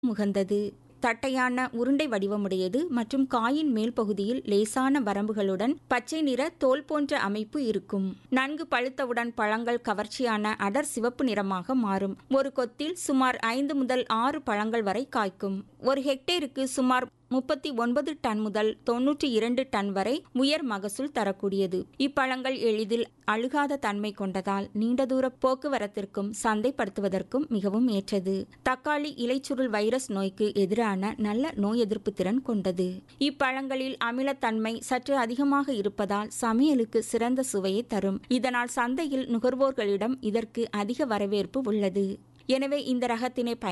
முகந்தது தட்டையான உருண்டை வடிவமுடையது மற்றும் காயின் மேல் பகுதியில் லேசான வரம்புகளுடன் பச்சை நிற தோல் போன்ற அமைப்பு இருக்கும் நன்கு பழுத்தவுடன் பழங்கள் கவர்ச்சியான அடர் சிவப்பு நிறமாக மாறும் ஒரு கொத்தில் சுமார் ஐந்து முதல் ஆறு பழங்கள் வரை காய்க்கும் ஒரு ஹெக்டேருக்கு சுமார் முப்பத்தி ஒன்பது டன் முதல் தொன்னூற்றி இரண்டு டன் வரை உயர் மகசூல் தரக்கூடியது இப்பழங்கள் எளிதில் அழுகாத தன்மை கொண்டதால் நீண்ட தூர போக்குவரத்திற்கும் சந்தைப்படுத்துவதற்கும் மிகவும் ஏற்றது தக்காளி இலைச்சுருள் வைரஸ் நோய்க்கு எதிரான நல்ல நோய் எதிர்ப்பு திறன் கொண்டது இப்பழங்களில் அமிலத்தன்மை சற்று அதிகமாக இருப்பதால் சமையலுக்கு சிறந்த சுவையை தரும் இதனால் சந்தையில் நுகர்வோர்களிடம் இதற்கு அதிக வரவேற்பு உள்ளது எனவே இந்த ரகத்தினை